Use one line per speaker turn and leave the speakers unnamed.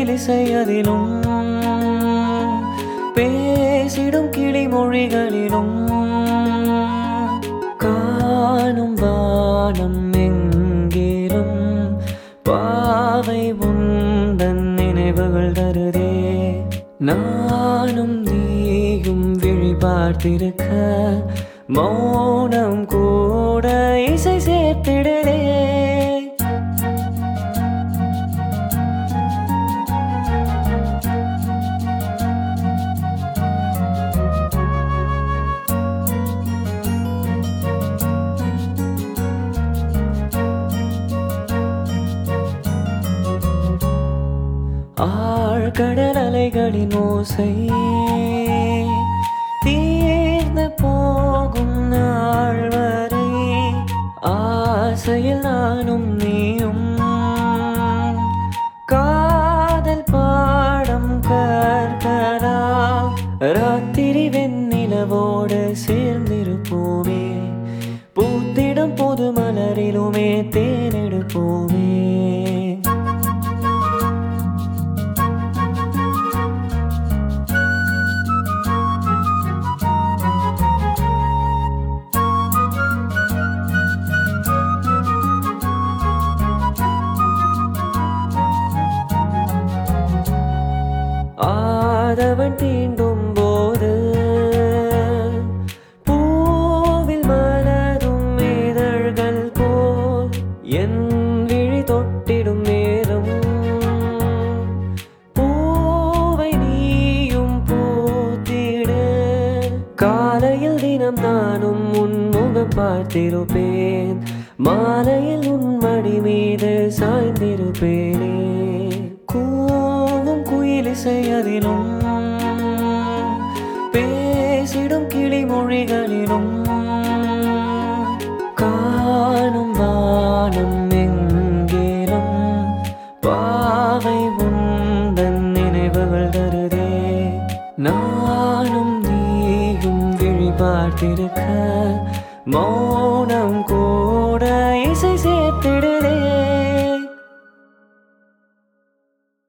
குயிலிசையதிலும் பேசிடும் கிளிமொழிகளிலும் காணும் வானம் எங்கிலும் பாவை உந்தன் நினைவுகள் தருதே நானும் நீயும் விழி பார்த்திருக்க மௌனம் கூட இசை சேர்த்திடுதே ஆழ்கடல் அலைகளின் ஓசை தீர்ந்து போகும் நாள் வரை ஆசையில் நானும் நீயும் காதல் பாடம் கற்கலாம் ராத்திரி வெண்ணிலவோடு சேர்ந்திருப்போமே பூத்திடும் பொது மலரிலுமே தேனெடுப்போமே ஆதவன் தீண்டும் போது பூவில் மலரும் இதழ்கள் போல் என் விழி தொட்டிடும் நேரம் பூவை நீயும் பூத்திடு காலையில் தினம் நானும் உன் முகம் பார்த்திருப்பேன் மாலையில் உன் மடி மீது சாய்ந்திருப்பேனே கூவும் குயிலிசையதிலும் பேசிடும் கிளிமொழிகளிலும் காணும் வானம் எங்கிலும் பாவை உந்தன் நினைவுகள் தருதே நானும் நீயும் விழி பார்த்திருக்க மௌனம் கூட இசை சேர்த்திடுதே